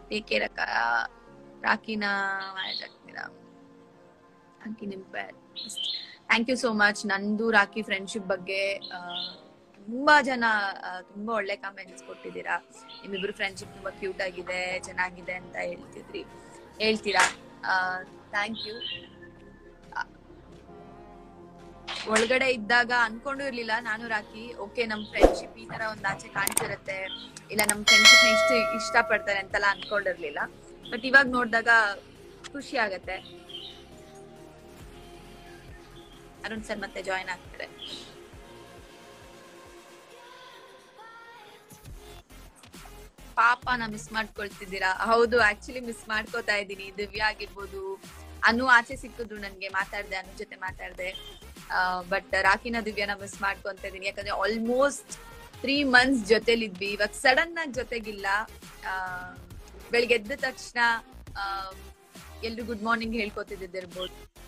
take care ಅಕ್ಕ ರಾಕಿನ marriage ಆಗ್ತೀರಾ ರಾಕಿ ನಿಮ್ ಥ್ಯಾಂಕ್ ಯು ಸೋ ಮಚ್ ನಂದು ರಾಕಿ ಫ್ರೆಂಡ್ಶಿಪ್ ಬಗ್ಗೆ ಆ, ತುಂಬಾ ಜನ ಆ, ತುಂಬಾ ಒಳ್ಳೆ ಕಮೆಂಟ್ಸ್ ಕೊಟ್ಟಿದ್ದೀರಾ ನಿಮ್ಮಿಬ್ರು ಫ್ರೆಂಡ್ಶಿಪ್ ತುಂಬಾ ಕ್ಯೂಟ್ ಆಗಿದೆ ಚೆನ್ನಾಗಿದೆ ಅಂತ ಹೇಳ್ತಿದ್ರಿ ಹೇಳ್ತೀರಾ ಥ್ಯಾಂಕ್ ಯು ಒಳಗಡೆ ಇದ್ದಾಗ ಅನ್ಕೊಂಡು ಇರ್ಲಿಲ್ಲ ನಾನು ರಾಕಿ ಓಕೆ ನಮ್ ಫ್ರೆಂಡ್ಶಿಪ್ ಈ ತರ ಒಂದ್ ಆಚೆ ಕಾಣ್ತಿರತ್ತೆ ಇಲ್ಲ ನಮ್ ಫ್ರೆಂಡ್ಶಿಪ್ ನ ಇಷ್ಟ ಇಷ್ಟ ಪಡ್ತಾರೆ ಅಂತೆಲ್ಲ ಅನ್ಕೊಂಡಿರ್ಲಿಲ್ಲ ಬಟ್ ಇವಾಗ ನೋಡಿದಾಗ ಖುಷಿ ಆಗತ್ತೆ ಅರುಣ್ ಸರ್ ಮತ್ತೆ ಜಾಯಿನ್ ಆಗ್ತಾರೆ ಪಾಪನ ಮಿಸ್ ಮಾಡ್ಕೊಳ್ತಿದ್ದೀರಾ ಹೌದು ಆಕ್ಚುಲಿ ಮಿಸ್ ಮಾಡ್ಕೋತಾ ಇದ್ದೀನಿ ದಿವ್ಯಾ ಆಗಿರ್ಬೋದು ಅನು ಆಚೆ ಸಿಕ್ಕಿದ್ರು ನನ್ಗೆ ಮಾತಾಡ್ದೆ ಅನು ಜೊತೆ ಮಾತಾಡ್ದೆ ಬಟ್ ರಾಕಿನ ದಿವ್ಯಾನ ಮಿಸ್ ಮಾಡ್ಕೊಂತ ಇದೀನಿ ಯಾಕಂದ್ರೆ ಆಲ್ಮೋಸ್ಟ್ ತ್ರೀ ಮಂತ್ಸ್ ಜೊತೆಲಿದ್ವಿ ಇವಾಗ ಸಡನ್ ಆಗಿ ಜೊತೆಗಿಲ್ಲ ಆ, ಬೆಳಿಗ್ಗೆ ಎದ್ದ ತಕ್ಷಣ ಎಲ್ರು ಗುಡ್ ಮಾರ್ನಿಂಗ್ ಹೇಳ್ಕೊತಿದ್ದಿರ್ಬೋದು